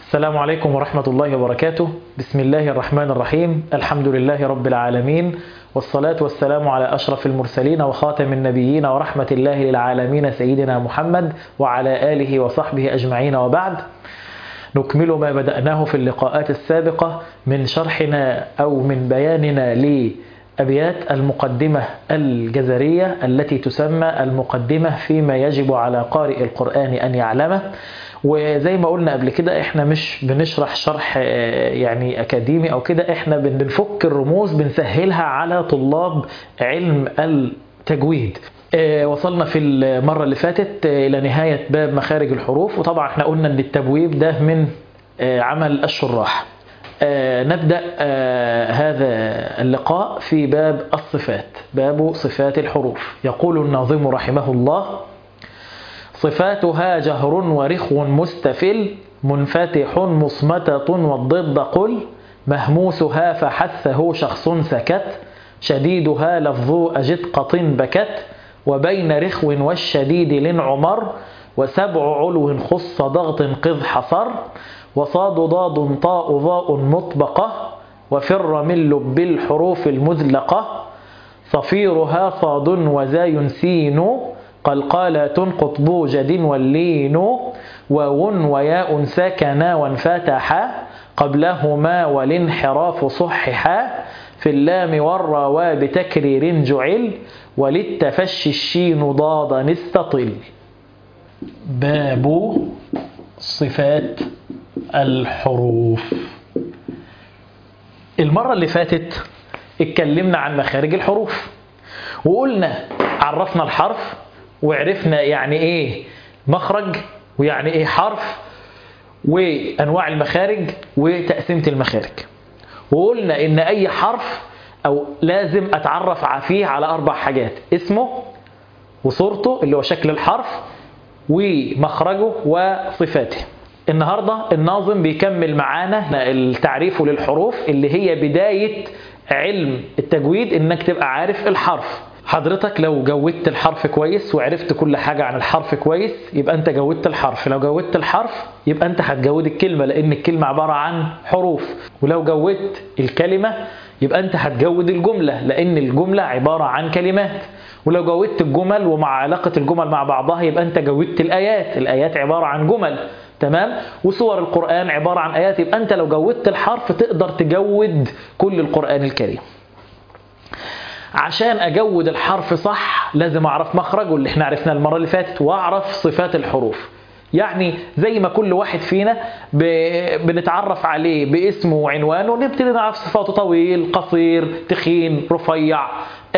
السلام عليكم ورحمة الله وبركاته بسم الله الرحمن الرحيم الحمد لله رب العالمين والصلاة والسلام على أشرف المرسلين وخاتم النبيين ورحمة الله للعالمين سيدنا محمد وعلى آله وصحبه أجمعين وبعد نكمل ما بدأناه في اللقاءات السابقة من شرحنا أو من بياننا لأبيات المقدمة الجزرية التي تسمى المقدمة فيما يجب على قارئ القرآن أن يعلمه وزي ما قلنا قبل كده احنا مش بنشرح شرح يعني اكاديمي او كده احنا بنفك الرموز بنسهلها على طلاب علم التجويد وصلنا في المرة اللي فاتت إلى نهاية باب مخارج الحروف وطبعا احنا قلنا ان التبويب ده من عمل الشراح نبدأ هذا اللقاء في باب الصفات باب صفات الحروف يقول الناظم رحمه الله صفاتها جهر ورخو مستفل منفتح مصمتة والضد قل مهموسها فحثه شخص سكت شديدها لفظ أجد قط بكت وبين رخو والشديد لنعمر وسبع علو خص ضغط قذ حصر وصاد ضاد طاء ضاء مطبقة وفر من لب الحروف المذلقة صفيرها صاد وزاي سين قلقالة قطب جد واللين واو وياء سكنا وانفتحا قبلهما والانحراف صححا في اللام والراوا بتكرير جعل وللتفشي الشين ضادا استطل باب صفات الحروف المرة اللي فاتت اتكلمنا عن مخارج الحروف وقلنا عرفنا الحرف وعرفنا يعني ايه مخرج ويعني ايه حرف وانواع المخارج وتقسيمة المخارج وقلنا ان اي حرف او لازم اتعرف فيه على اربع حاجات اسمه وصورته اللي هو شكل الحرف ومخرجه وصفاته النهاردة الناظم بيكمل معانا التعريف للحروف اللي هي بداية علم التجويد انك تبقى عارف الحرف حضرتك لو جودت الحرف كويس وعرفت كل حاجة عن الحرف كويس يبقى انت جودت الحرف لو جودت الحرف يبقى انت هتجود الكلمة لان الكلمة عبارة عن حروف ولو جودت الكلمة يبقى انت هتجود الجملة لان الجملة عبارة عن كلمات ولو جودت الجمل ومع علاقة الجمل مع بعضها يبقى انت جودت الآيات الآيات عبارة عن جمل تمام وصور القرآن عبارة عن آيات يبقى انت لو جودت الحرف تقدر تجود كل القرآن الكريم عشان اجود الحرف صح لازم اعرف مخرجه اللي احنا عرفناه المره اللي فاتت واعرف صفات الحروف يعني زي ما كل واحد فينا بنتعرف عليه باسمه وعنوانه نبتدي نعرف صفاته طويل قصير تخين رفيع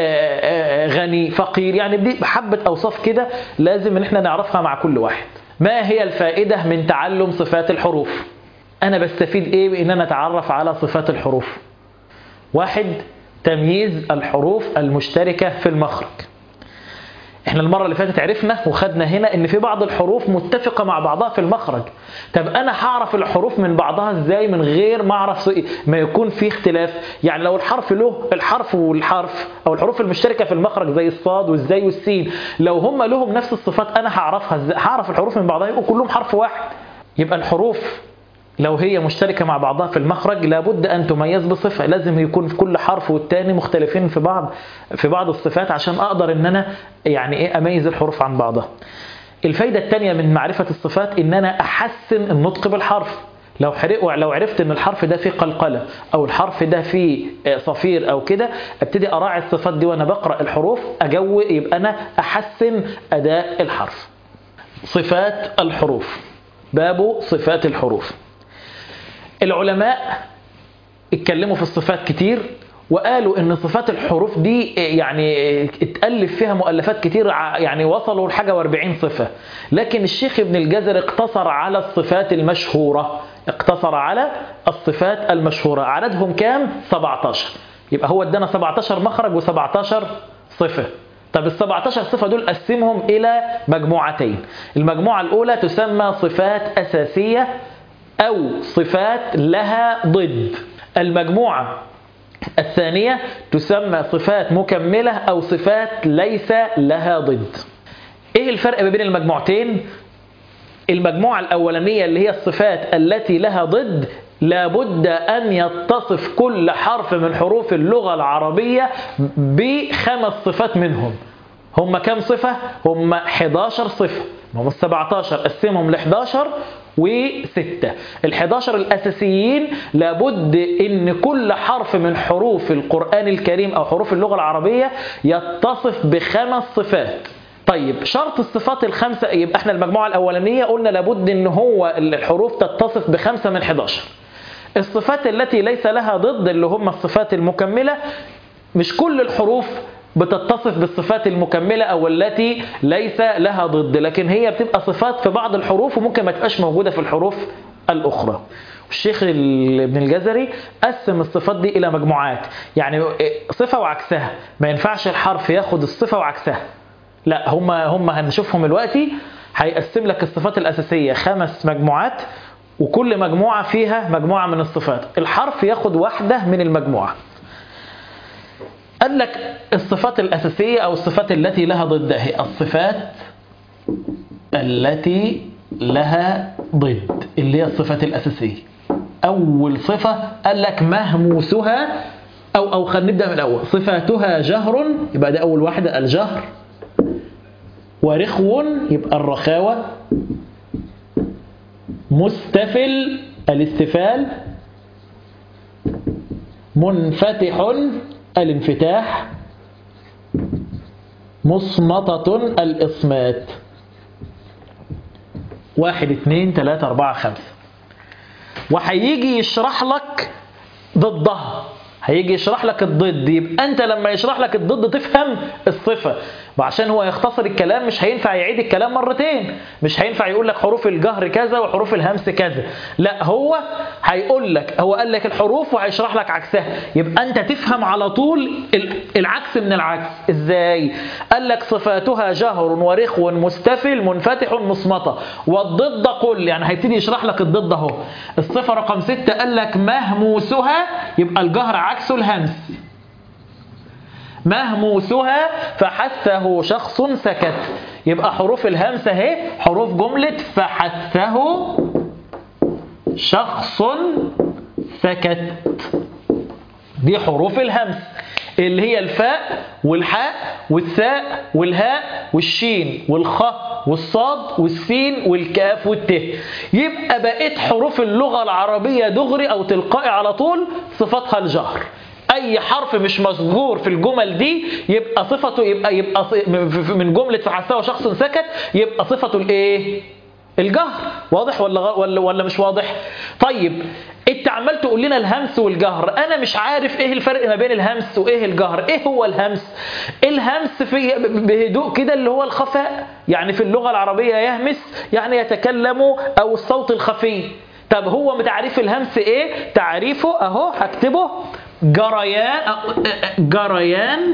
غني فقير يعني بحبة اوصاف كده لازم ان احنا نعرفها مع كل واحد ما هي الفائدة من تعلم صفات الحروف انا بستفيد ايه بان انا اتعرف على صفات الحروف واحد تمييز الحروف المشتركة في المخرج احنا المرة اللي فاتت عرفنا وخدنا هنا ان في بعض الحروف متفقة مع بعضها في المخرج طب انا هعرف الحروف من بعضها ازاي من غير ما اعرف ما يكون في اختلاف يعني لو الحرف له الحرف والحرف او الحروف المشتركة في المخرج زي الصاد والزاي والسين لو هم لهم نفس الصفات انا هعرفها ازاي هعرف الحروف من بعضها يبقوا كلهم حرف واحد يبقى الحروف لو هي مشتركة مع بعضها في المخرج لابد أن تميز بصفة لازم يكون في كل حرف والتاني مختلفين في بعض في بعض الصفات عشان أقدر أن أنا يعني إيه أميز الحروف عن بعضها الفايدة التانية من معرفة الصفات أن أنا أحسن النطق بالحرف لو حرق لو عرفت ان الحرف ده فيه قلقله او الحرف ده فيه صفير او كده ابتدي اراعي الصفات دي وانا بقرا الحروف اجو يبقى انا احسن اداء الحرف صفات الحروف باب صفات الحروف العلماء اتكلموا في الصفات كتير وقالوا ان صفات الحروف دي يعني اتألف فيها مؤلفات كتير يعني وصلوا لحاجة و40 صفة لكن الشيخ ابن الجزر اقتصر على الصفات المشهورة اقتصر على الصفات المشهورة عددهم كام 17 يبقى هو ادانا 17 مخرج و17 صفة طب ال 17 صفة دول قسمهم إلى مجموعتين المجموعة الأولى تسمى صفات أساسية أو صفات لها ضد المجموعة الثانية تسمى صفات مكملة أو صفات ليس لها ضد إيه الفرق بين المجموعتين المجموعة الأولانية اللي هي الصفات التي لها ضد لابد أن يتصف كل حرف من حروف اللغة العربية بخمس صفات منهم هم كم صفة؟ هم 11 صفة هم ال 17 قسمهم ل 11 و6 ال 11 الأساسيين لابد أن كل حرف من حروف القرآن الكريم أو حروف اللغة العربية يتصف بخمس صفات طيب شرط الصفات الخمسة يبقى احنا المجموعة الأولانية قلنا لابد أن هو الحروف تتصف بخمسة من 11 الصفات التي ليس لها ضد اللي هم الصفات المكملة مش كل الحروف بتتصف بالصفات المكملة أو التي ليس لها ضد لكن هي بتبقى صفات في بعض الحروف وممكن ما تبقاش موجودة في الحروف الأخرى الشيخ ابن الجزري قسم الصفات دي إلى مجموعات يعني صفة وعكسها ما ينفعش الحرف ياخد الصفة وعكسها لا هم هم هنشوفهم دلوقتي هيقسم لك الصفات الأساسية خمس مجموعات وكل مجموعة فيها مجموعة من الصفات الحرف ياخد واحدة من المجموعة قال لك الصفات الأساسية أو الصفات التي لها ضدها هي الصفات التي لها ضد اللي هي الصفات الأساسية أول صفة قال لك مهموسها أو أو خلينا نبدأ من الأول صفاتها جهر يبقى ده أول واحدة الجهر ورخو يبقى الرخاوة مستفل الاستفال منفتح الانفتاح مصمتة الإصمات واحد اثنين ثلاثة أربعة خمسة وهيجي يشرح لك ضدها هيجي يشرح لك الضد يبقى أنت لما يشرح لك الضد تفهم الصفة وعشان هو يختصر الكلام مش هينفع يعيد الكلام مرتين مش هينفع يقول لك حروف الجهر كذا وحروف الهمس كذا لا هو هيقول لك هو قال لك الحروف وهيشرح لك عكسها يبقى انت تفهم على طول العكس من العكس ازاي قال لك صفاتها جهر ورخو مستفل منفتح مصمتة والضد قل يعني هيبتدي يشرح لك الضد اهو الصفة رقم ستة قال لك مهموسها يبقى الجهر عكسه الهمس مهموسها فحثه شخص سكت يبقى حروف الهمس اهي حروف جملة فحثه شخص سكت دي حروف الهمس اللي هي الفاء والحاء والثاء والهاء والشين والخاء والصاد والسين والكاف والت يبقى بقيت حروف اللغة العربية دغري أو تلقائي على طول صفتها الجهر اي حرف مش مذكور في الجمل دي يبقى صفته يبقى يبقى من جمله فحسه شخص سكت يبقى صفته الايه الجهر واضح ولا ولا ولا مش واضح طيب انت عمال تقول لنا الهمس والجهر انا مش عارف ايه الفرق ما بين الهمس وايه الجهر ايه هو الهمس الهمس في بهدوء كده اللي هو الخفاء يعني في اللغه العربيه يهمس يعني يتكلم او الصوت الخفي طب هو بتعريف الهمس ايه تعريفه اهو هكتبه جريان جريان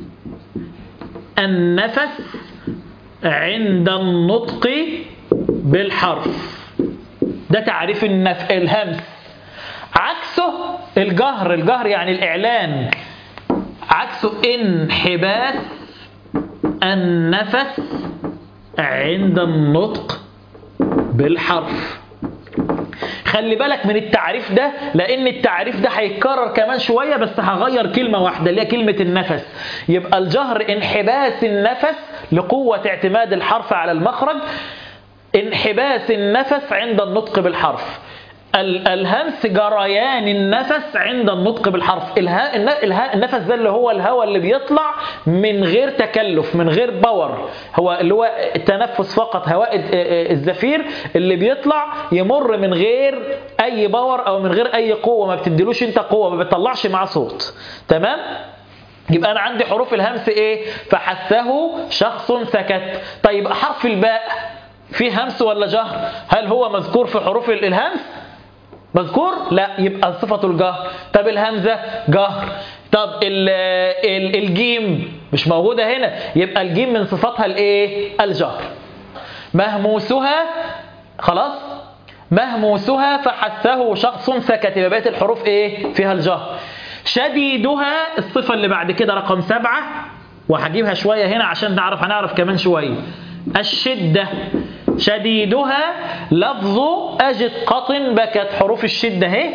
النفس عند النطق بالحرف ده تعريف النف... الهمس عكسه الجهر الجهر يعني الإعلان عكسه انحباس النفس عند النطق بالحرف خلي بالك من التعريف ده لان التعريف ده هيتكرر كمان شوية بس هغير كلمة واحدة اللي هي كلمة النفس يبقى الجهر انحباس النفس لقوة اعتماد الحرف على المخرج انحباس النفس عند النطق بالحرف الهمس جريان النفس عند النطق بالحرف الها الها النفس ده اللي هو الهواء اللي بيطلع من غير تكلف من غير باور هو اللي هو التنفس فقط هواء الزفير اللي بيطلع يمر من غير اي باور او من غير اي قوه ما بتديلوش انت قوه ما بتطلعش معاه صوت تمام يبقى انا عندي حروف الهمس ايه فحثه شخص سكت طيب حرف الباء فيه همس ولا جهر هل هو مذكور في حروف الهمس مذكور لا يبقى صفة الجهر طب الهمزة جهر طب ال ال الجيم مش موجودة هنا يبقى الجيم من صفاتها الايه الجهر مهموسها خلاص مهموسها فحثه شخص سكت يبقى بقيه الحروف ايه فيها الجهر شديدها الصفة اللي بعد كده رقم سبعة وهجيبها شوية هنا عشان نعرف هنعرف كمان شوية الشدة شديدها لفظ أجد قطن بكت حروف الشدة اهي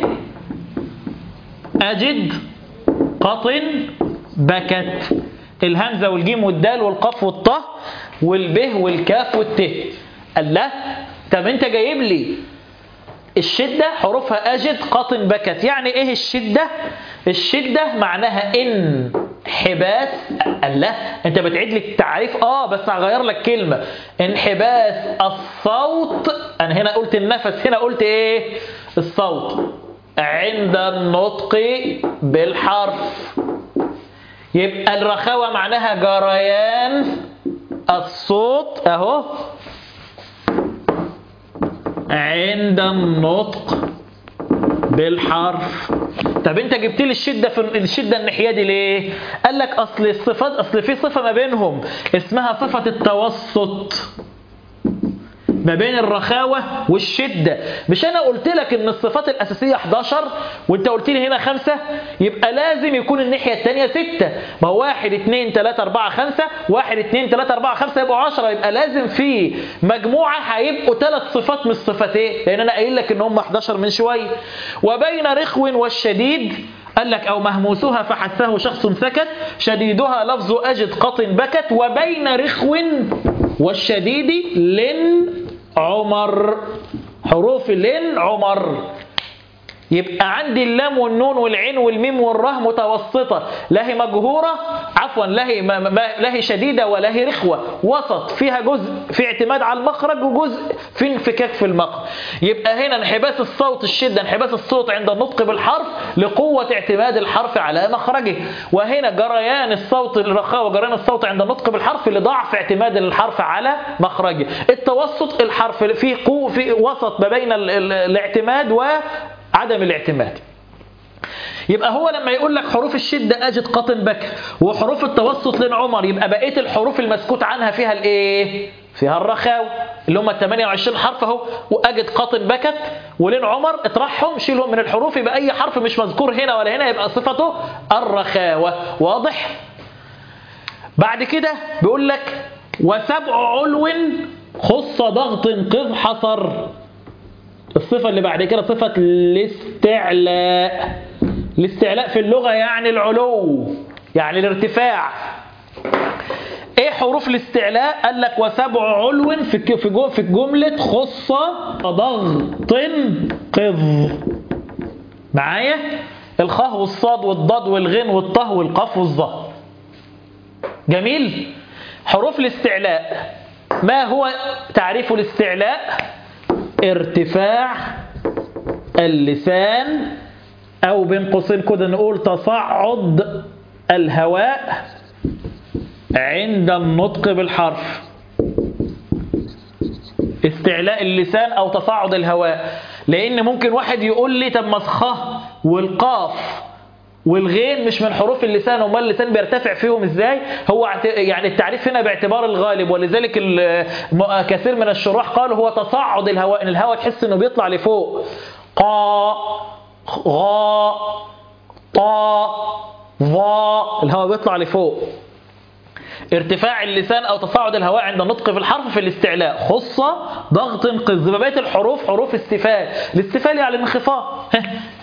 أجد قطن بكت الهمزة والجيم والدال والقاف والطه والبه والكاف والت قال لا طب انت جايب لي الشدة حروفها أجد قطن بكت يعني ايه الشدة الشدة معناها ان انحباس قال لا انت بتعيد لي التعريف اه بس هغير لك كلمة انحباس الصوت انا هنا قلت النفس هنا قلت ايه الصوت عند النطق بالحرف يبقى الرخاوة معناها جريان الصوت اهو عند النطق بالحرف طب انت جبت لي الشده في الشده الناحيه دي ليه قال لك اصل الصفات اصل في صفه ما بينهم اسمها صفه التوسط ما بين الرخاوة والشدة مش أنا قلت لك إن الصفات الأساسية 11 وأنت قلت لي هنا خمسة يبقى لازم يكون الناحية الثانية ستة ما هو واحد اتنين تلاتة أربعة خمسة واحد اتنين تلاتة أربعة خمسة يبقوا 10 يبقى لازم في مجموعة هيبقوا ثلاث صفات من الصفتين لأن أنا قايل لك إن هم 11 من شوية وبين رخو والشديد قال لك أو مهموسها فحثه شخص سكت شديدها لفظ أجد قط بكت وبين رخو والشديد لن عمر حروف لن عمر يبقى عندي اللام والنون والعين والميم والره متوسطة لا هي مجهورة عفوا لا هي, ما ما لا هي شديدة ولا هي رخوة وسط فيها جزء في اعتماد على المخرج وجزء في انفكاك في المخرج يبقى هنا انحباس الصوت الشدة انحباس الصوت عند النطق بالحرف لقوة اعتماد الحرف على مخرجه وهنا جريان الصوت الرخاوة جريان الصوت عند النطق بالحرف لضعف اعتماد الحرف على مخرجه التوسط الحرف فيه قوة في وسط ما بين ال- ال- الاعتماد و عدم الاعتماد يبقى هو لما يقول لك حروف الشدة أجد قطن بك وحروف التوسط لن عمر يبقى بقية الحروف المسكوت عنها فيها الايه فيها الرخاوة اللي هم ال 28 حرف اهو وأجد قطن بكت ولن عمر اطرحهم شيلهم من الحروف يبقى أي حرف مش مذكور هنا ولا هنا يبقى صفته الرخاوة واضح بعد كده بيقول لك وسبع علو خص ضغط قذ حصر الصفة اللي بعد كده صفة الاستعلاء الاستعلاء في اللغة يعني العلو يعني الارتفاع ايه حروف الاستعلاء قال لك وسبع علو في ك- في جو- في جملة خص ضغط قذ معايا الخاء والصاد والضاد والغين والطه والقاف والظا جميل حروف الاستعلاء ما هو تعريف الاستعلاء ارتفاع اللسان او بين قوسين كده نقول تصعد الهواء عند النطق بالحرف استعلاء اللسان او تصاعد الهواء لان ممكن واحد يقول لي طب ما الخاء والقاف والغين مش من حروف اللسان امال اللسان بيرتفع فيهم ازاي هو اعت- يعني التعريف هنا باعتبار الغالب ولذلك ال- م- كثير من الشراح قالوا هو تصاعد الهواء ان الهواء تحس انه بيطلع لفوق قا غا طا ظا الهواء بيطلع لفوق ارتفاع اللسان او تصاعد الهواء عند النطق في الحرف في الاستعلاء خصة ضغط قذ بقيه الحروف حروف استفال الاستفال يعني الانخفاض ها.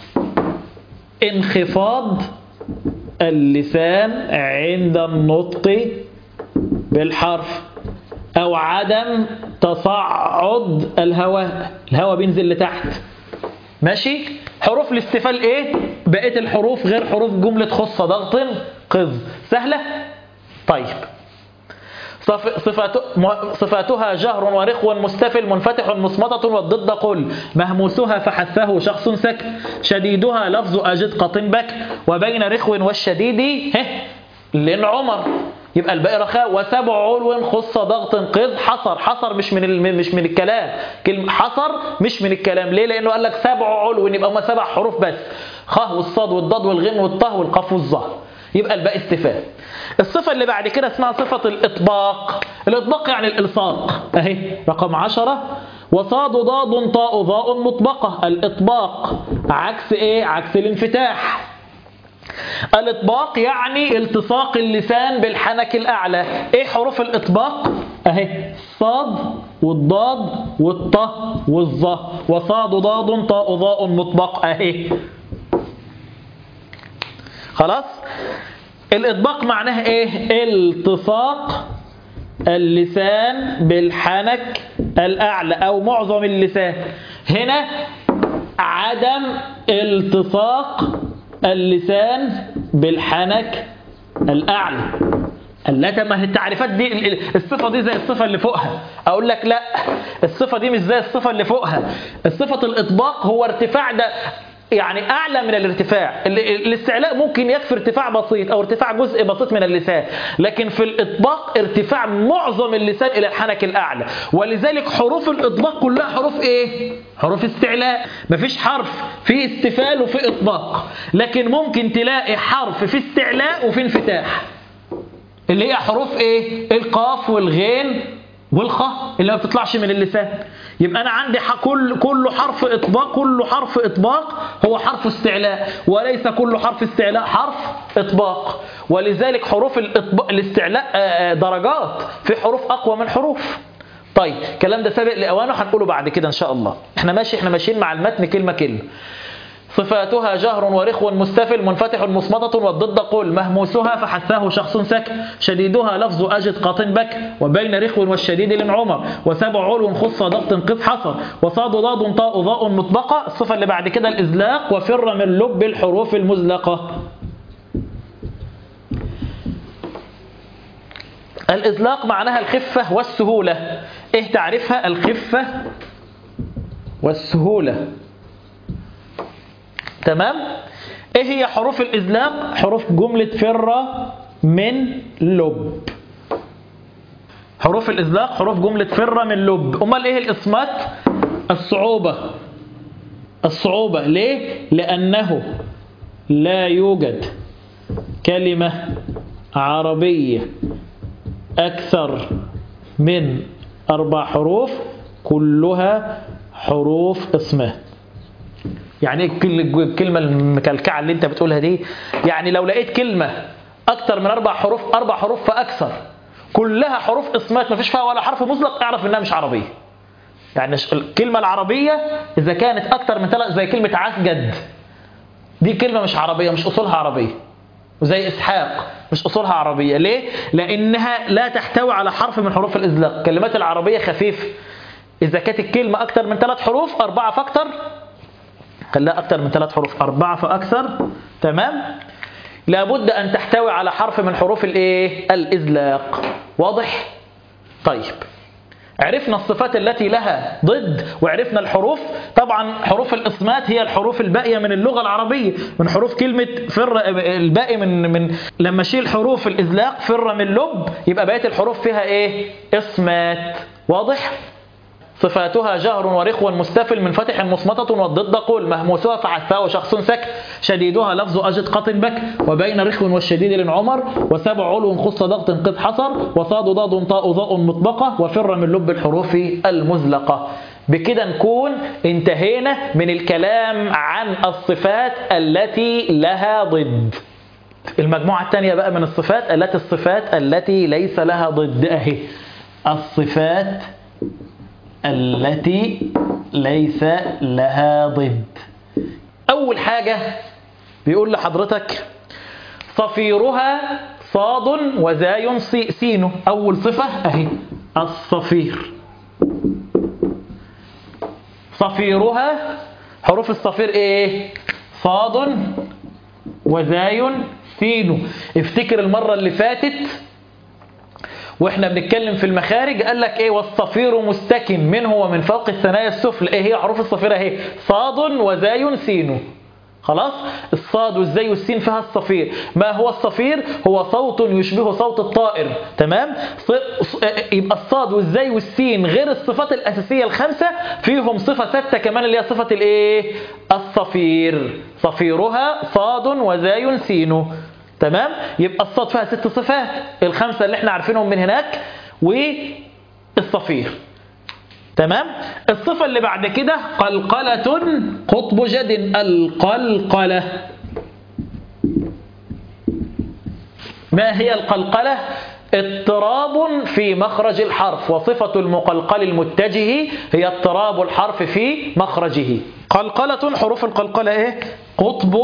انخفاض اللسان عند النطق بالحرف او عدم تصعد الهواء الهواء بينزل لتحت ماشي حروف الاستفال ايه بقيه الحروف غير حروف جمله خص ضغط قذ سهله طيب صف- صفات م- صفاتها جهر ورخو مستفل منفتح مصمتة والضد قل مهموسها فحثه شخص سك شديدها لفظ أجد قط بك وبين رخو والشديد هه لن عمر يبقى الباقي رخاء وسبع علو خص ضغط قذ حصر حصر مش من ال- مش من الكلام كلمة حصر مش من الكلام ليه لأنه قال لك سبع علو يبقى هما سبع حروف بس خ والصاد والضاد والغين والطه والقاف والظهر يبقى الباقي استفهام الصفة اللي بعد كده اسمها صفة الإطباق الإطباق يعني الإلصاق أهي رقم عشرة وصاد ضاد طاء ضاء مطبقة الإطباق عكس إيه؟ عكس الانفتاح الإطباق يعني التصاق اللسان بالحنك الأعلى إيه حروف الإطباق؟ أهي الصاد والضاد والطه والظه وصاد ضاد طاء ضاء مطبق اهي خلاص الاطباق معناه ايه التصاق اللسان بالحنك الاعلى او معظم اللسان هنا عدم التصاق اللسان بالحنك الاعلى لا ما هي التعريفات دي الصفة دي زي الصفة اللي فوقها أقول لك لا الصفة دي مش زي الصفة اللي فوقها الصفة الإطباق هو ارتفاع ده يعني أعلى من الارتفاع الاستعلاء ممكن يكفي ارتفاع بسيط أو ارتفاع جزء بسيط من اللسان لكن في الإطباق ارتفاع معظم اللسان إلى الحنك الأعلى ولذلك حروف الإطباق كلها حروف إيه؟ حروف استعلاء مفيش حرف في استفال وفي إطباق لكن ممكن تلاقي حرف في استعلاء وفي انفتاح اللي هي حروف ايه القاف والغين والخاء اللي ما بتطلعش من اللسان يبقى انا عندي كل كل حرف اطباق كل حرف اطباق هو حرف استعلاء وليس كل حرف استعلاء حرف اطباق ولذلك حروف الاطباق الاستعلاء درجات في حروف اقوى من حروف طيب الكلام ده سابق لاوانه هنقوله بعد كده ان شاء الله احنا ماشي احنا ماشيين مع المتن كلمه كلمه صفاتها جهر ورخو مستفل منفتح مصمتة والضد قل مهموسها فحثاه شخص سك شديدها لفظ أجد قاط بك وبين رخو والشديد للعمر وسبع علو خص ضغط قط حصر وصاد ضاد طاء ضاء مطبقة الصفة اللي بعد كده الإزلاق وفر من لب الحروف المزلقة الإزلاق معناها الخفة والسهولة إيه تعرفها الخفة والسهولة تمام ايه هي حروف الازلاق حروف جملة فرة من لب حروف الازلاق حروف جملة فرة من لب امال ايه الاصمات الصعوبة الصعوبة ليه لانه لا يوجد كلمة عربية اكثر من اربع حروف كلها حروف اصمات يعني ايه الكلمة المكلكعة اللي انت بتقولها دي يعني لو لقيت كلمة اكتر من اربع حروف اربع حروف فاكثر كلها حروف اصمات ما فيش فيها ولا حرف مطلق اعرف انها مش عربية يعني الكلمة العربية اذا كانت اكتر من ثلاث زي كلمة عسجد دي كلمة مش عربية مش اصولها عربية وزي اسحاق مش اصولها عربية ليه لانها لا تحتوي على حرف من حروف الازلاق كلمات العربية خفيفة اذا كانت الكلمة اكتر من ثلاث حروف اربعة فاكتر خلاها أكثر من ثلاث حروف أربعة فأكثر تمام لابد أن تحتوي على حرف من حروف الإيه الإزلاق واضح طيب عرفنا الصفات التي لها ضد وعرفنا الحروف طبعا حروف الإصمات هي الحروف الباقية من اللغة العربية من حروف كلمة فر الباقي من من لما شيل حروف الإزلاق فر من لب يبقى بقية الحروف فيها إيه إصمات واضح صفاتها جهر ورخو مستفل من فتح مصمتة والضد قول مهموسها فحثاه شخص سك شديدها لفظ أجد قط بك وبين رخو والشديد للعمر وسبع علو خص ضغط قد حصر وصاد ضاد طاء ضاء مطبقة وفر من لب الحروف المزلقة بكده نكون انتهينا من الكلام عن الصفات التي لها ضد المجموعة الثانية بقى من الصفات التي الصفات التي ليس لها ضد أهي الصفات التي ليس لها ضد أول حاجة بيقول لحضرتك صفيرها صاد وزاي سين أول صفة أهي الصفير صفيرها حروف الصفير إيه صاد وزاي سين افتكر المرة اللي فاتت واحنا بنتكلم في المخارج قال لك ايه والصفير مستكن منه ومن فوق الثنايا السفل ايه هي حروف الصفير اهي صاد وزاي سين خلاص الصاد والزاي والسين فيها الصفير ما هو الصفير هو صوت يشبه صوت الطائر تمام يبقى الصاد والزاي والسين غير الصفات الأساسية الخمسة فيهم صفة ستة كمان اللي هي صفة الايه الصفير صفيرها صاد وزاي سين تمام يبقى الصاد فيها ست صفات الخمسة اللي احنا عارفينهم من هناك والصفير تمام الصفة اللي بعد كده قلقلة قطب جد القلقلة ما هي القلقلة اضطراب في مخرج الحرف وصفة المقلقل المتجه هي اضطراب الحرف في مخرجه قلقلة حروف القلقلة ايه قطب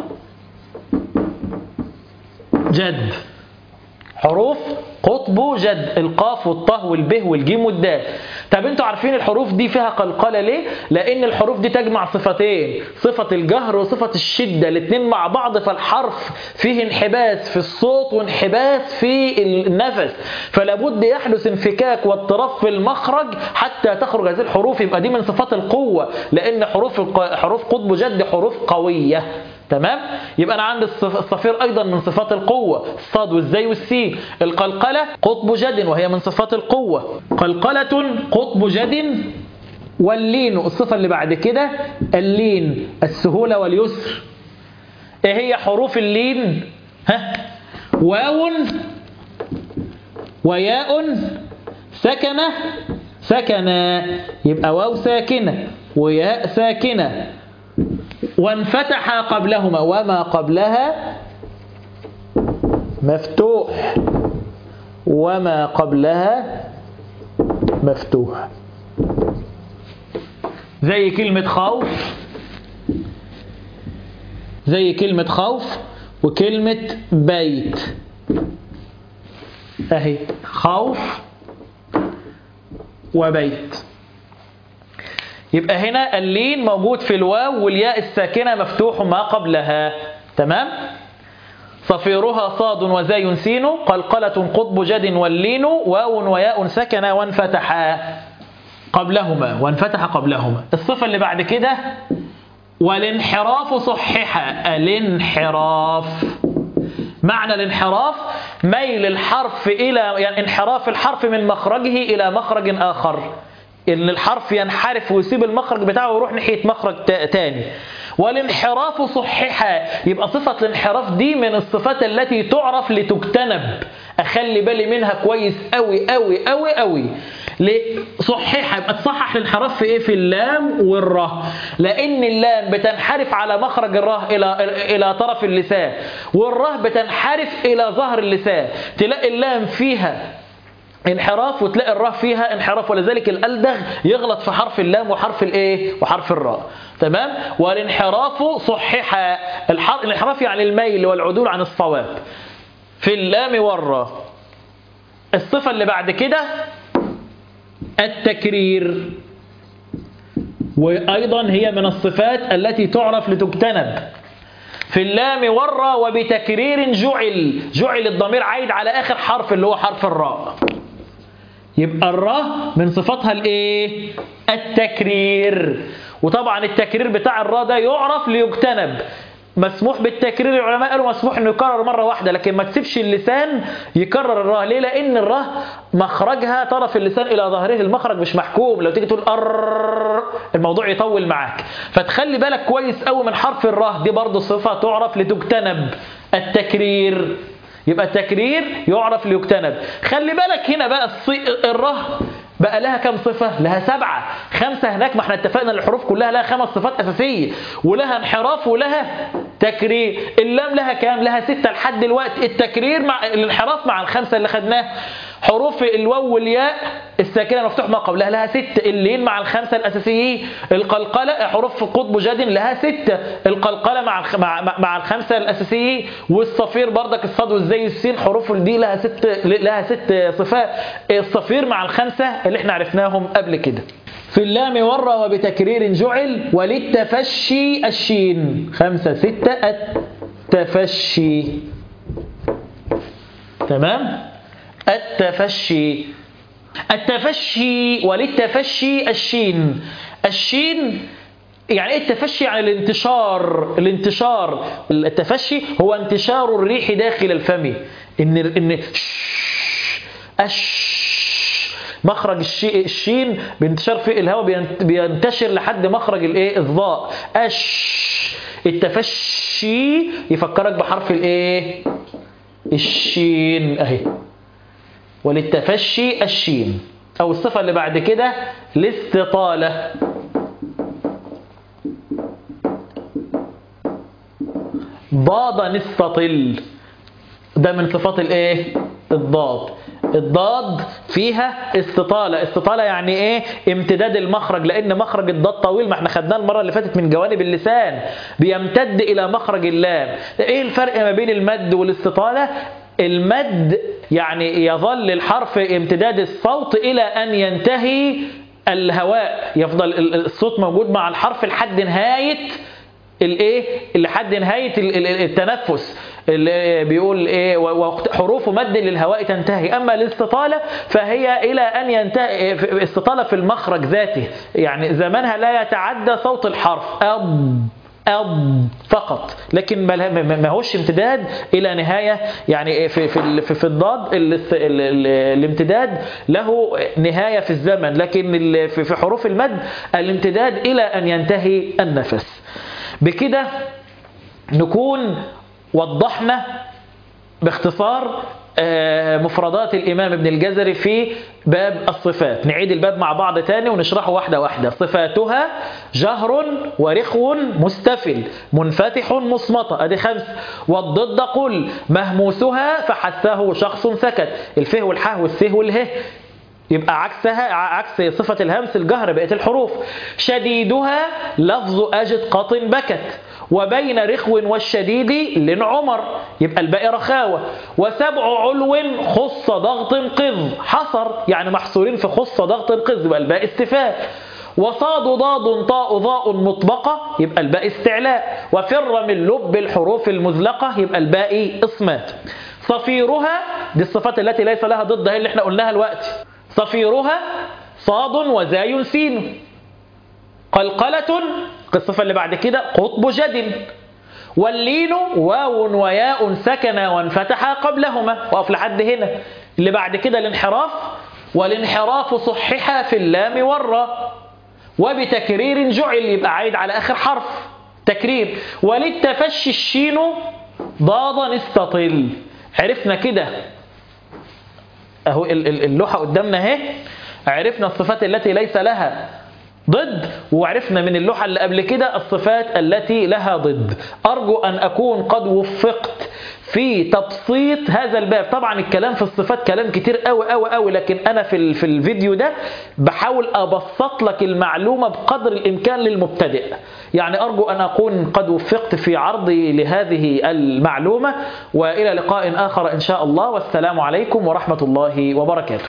جد حروف قطب جد القاف والطه والبه والجيم والدال طب انتوا عارفين الحروف دي فيها قلقله ليه لان الحروف دي تجمع صفتين صفه الجهر وصفه الشده الاثنين مع بعض فالحرف فيه انحباس في الصوت وانحباس في النفس فلا بد يحدث انفكاك واضطراب في المخرج حتى تخرج هذه الحروف يبقى دي من صفات القوه لان حروف الق- حروف قطب جد حروف قويه تمام يبقى انا عندي الصف- الصفير ايضا من صفات القوه الصاد والزي والسين القلقله قطب جد وهي من صفات القوه قلقله قطب جد واللين الصفه اللي بعد كده اللين السهوله واليسر ايه هي حروف اللين ها واو وياء سكنه سكنه يبقى واو ساكنه وياء ساكنه وانفتح قبلهما وما قبلها مفتوح وما قبلها مفتوح زي كلمة خوف زي كلمة خوف وكلمة بيت اهي خوف وبيت يبقى هنا اللين موجود في الواو والياء الساكنة مفتوح ما قبلها تمام صفيرها صاد وزاي سين قلقلة قطب جد واللين واو وياء سكن وانفتحا قبلهما وانفتح قبلهما الصفة اللي بعد كده والانحراف صحح الانحراف معنى الانحراف ميل الحرف إلى يعني انحراف الحرف من مخرجه إلى مخرج آخر ان الحرف ينحرف ويسيب المخرج بتاعه ويروح ناحيه مخرج تا- تاني والانحراف صحح يبقى صفه الانحراف دي من الصفات التي تعرف لتجتنب اخلي بالي منها كويس قوي قوي قوي قوي ليه؟ صحيحة يبقى تصحح الانحراف في ايه في اللام والراء لان اللام بتنحرف على مخرج الراء الى الى طرف اللسان والراء بتنحرف الى ظهر اللسان تلاقي اللام فيها انحراف وتلاقي الراء فيها انحراف ولذلك الألدغ يغلط في حرف اللام وحرف الايه وحرف الراء تمام والانحراف صحح الحر... الانحراف يعني الميل والعدول عن الصواب في اللام والراء الصفة اللي بعد كده التكرير وأيضا هي من الصفات التي تعرف لتجتنب في اللام والراء وبتكرير جعل جعل الضمير عايد على آخر حرف اللي هو حرف الراء يبقى الراء من صفاتها الايه التكرير وطبعا التكرير بتاع الراء ده يعرف ليجتنب مسموح بالتكرير العلماء قالوا مسموح انه يكرر مره واحده لكن ما تسيبش اللسان يكرر الراء ليه لان الراء مخرجها طرف اللسان الى ظهره المخرج مش محكوم لو تيجي تقول ار الموضوع يطول معاك فتخلي بالك كويس قوي من حرف الراء دي برضه صفه تعرف لتجتنب التكرير يبقى التكرير يعرف ليجتنب خلي بالك هنا بقى الصي... الره بقى لها كم صفة؟ لها سبعة خمسة هناك ما احنا اتفقنا ان الحروف كلها لها خمس صفات أساسية ولها انحراف ولها تكرير اللام لها كام؟ لها ستة لحد دلوقتي التكرير مع الانحراف مع الخمسة اللي خدناها حروف الواو والياء الساكنة مفتوح ما قبلها لها ستة اللين مع الخمسة الأساسيين القلقلة حروف قطب جاد لها ستة القلقلة مع الخ... مع, مع الخمسة الأساسيين والصفير بردك الصاد والزي السين حروف دي لها ست لها ست صفات الصفير مع الخمسة اللي احنا عرفناهم قبل كده في اللام ور وبتكرير جعل وللتفشي الشين خمسة ستة التفشي تمام التفشي التفشي وللتفشي الشين الشين يعني ايه التفشي يعني الانتشار الانتشار التفشي هو انتشار الريح داخل الفم ان ان اش مخرج الشي الشين بانتشار في الهواء بينتشر لحد مخرج الايه الضاء اش التفشي يفكرك بحرف الايه الشين اهي وللتفشي الشين او الصفه اللي بعد كده الاستطاله ضاد نستطل ده من صفات الايه الضاد الضاد فيها استطالة استطالة يعني ايه امتداد المخرج لان مخرج الضاد طويل ما احنا خدناه المرة اللي فاتت من جوانب اللسان بيمتد الى مخرج اللام ايه الفرق ما بين المد والاستطالة المد يعني يظل الحرف امتداد الصوت الى ان ينتهي الهواء يفضل الصوت موجود مع الحرف لحد نهاية الايه لحد نهايه التنفس اللي بيقول ايه وحروف مد للهواء تنتهي اما الاستطاله فهي الى ان ينتهي استطاله في المخرج ذاته يعني زمانها لا يتعدى صوت الحرف اب أب فقط لكن ما هوش امتداد إلى نهاية يعني في في في, في الضاد ال ال ال الامتداد له نهاية في الزمن لكن في حروف المد الامتداد إلى أن ينتهي النفس بكده نكون وضحنا باختصار مفردات الإمام ابن الجزري في باب الصفات نعيد الباب مع بعض تاني ونشرحه واحدة واحدة صفاتها جهر ورخو مستفل منفتح مصمتة ادي خمس والضد قل مهموسها فحسه شخص سكت الفه والحه والسه والهه يبقى عكسها عكس صفة الهمس الجهر بقية الحروف شديدها لفظ أجد قط بكت وبين رخو والشديد لن عمر يبقى الباقي رخاوة وسبع علو خص ضغط قذ حصر يعني محصورين في خص ضغط قذ يبقى الباقي استفاء وصاد ضاد طاء ضاء مطبقة يبقى الباقي استعلاء وفر من لب الحروف المزلقة يبقى الباقي إصمات صفيرها دي الصفات التي ليس لها ضد هي اللي احنا قلناها الوقت صفيرها صاد وزاي سين قلقلة الصفة اللي بعد كده قطب جد واللين واو وياء سكن وانفتح قبلهما وقف لحد هنا اللي بعد كده الانحراف والانحراف صحح في اللام والراء وبتكرير جعل يبقى عايد على آخر حرف تكرير وللتفشي الشين ضادا استطل عرفنا كده اهو اللوحة قدامنا اهي عرفنا الصفات التي ليس لها ضد وعرفنا من اللوحة اللي قبل كده الصفات التي لها ضد أرجو أن أكون قد وفقت في تبسيط هذا الباب طبعا الكلام في الصفات كلام كتير قوي قوي قوي لكن أنا في, في الفيديو ده بحاول أبسط لك المعلومة بقدر الإمكان للمبتدئ يعني أرجو أن أكون قد وفقت في عرضي لهذه المعلومة وإلى لقاء آخر إن شاء الله والسلام عليكم ورحمة الله وبركاته